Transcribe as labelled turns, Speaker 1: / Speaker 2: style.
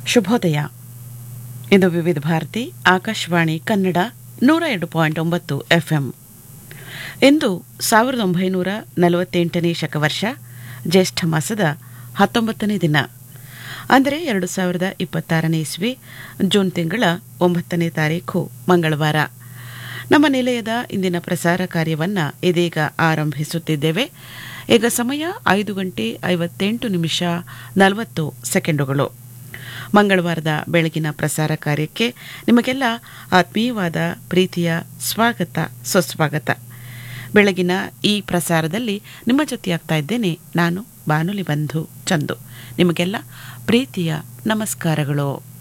Speaker 1: ಶುಭೋದಯ ಇದು ವಿವಿಧ ಭಾರತಿ ಆಕಾಶವಾಣಿ ಕನ್ನಡ ನೂರ ಎರಡು ಪಾಯಿಂಟ್ ಒಂಬತ್ತು ಎಫ್ಎಂ ಇಂದು ಸಾವಿರದ ಒಂಬೈನೂರ ನಲವತ್ತೆಂಟನೇ ಶಕವರ್ಷ ಜ್ಯೇಷ್ಠ ಮಾಸದ ಹತ್ತೊಂಬತ್ತನೇ ದಿನ ಅಂದರೆ ಎರಡು ಸಾವಿರದ ಇಪ್ಪತ್ತಾರನೇ ಇಸ್ವಿ ಜೂನ್ ತಿಂಗಳ ಒಂಬತ್ತನೇ ತಾರೀಖು ಮಂಗಳವಾರ ನಮ್ಮ ನಿಲಯದ ಇಂದಿನ ಪ್ರಸಾರ ಕಾರ್ಯವನ್ನು ಇದೀಗ ಆರಂಭಿಸುತ್ತಿದ್ದೇವೆ ಈಗ ಸಮಯ ಐದು ಗಂಟೆ ಐವತ್ತೆಂಟು ನಿಮಿಷ ನಲವತ್ತು ಸೆಕೆಂಡುಗಳು ಮಂಗಳವಾರದ ಬೆಳಗಿನ ಪ್ರಸಾರ ಕಾರ್ಯಕ್ಕೆ ನಿಮಗೆಲ್ಲ ಆತ್ಮೀಯವಾದ ಪ್ರೀತಿಯ ಸ್ವಾಗತ ಸುಸ್ವಾಗತ ಬೆಳಗಿನ ಈ ಪ್ರಸಾರದಲ್ಲಿ ನಿಮ್ಮ ಜೊತೆಯಾಗ್ತಾ ಇದ್ದೇನೆ ನಾನು ಬಾನುಲಿ ಬಂಧು ಚಂದು ನಿಮಗೆಲ್ಲ ಪ್ರೀತಿಯ ನಮಸ್ಕಾರಗಳು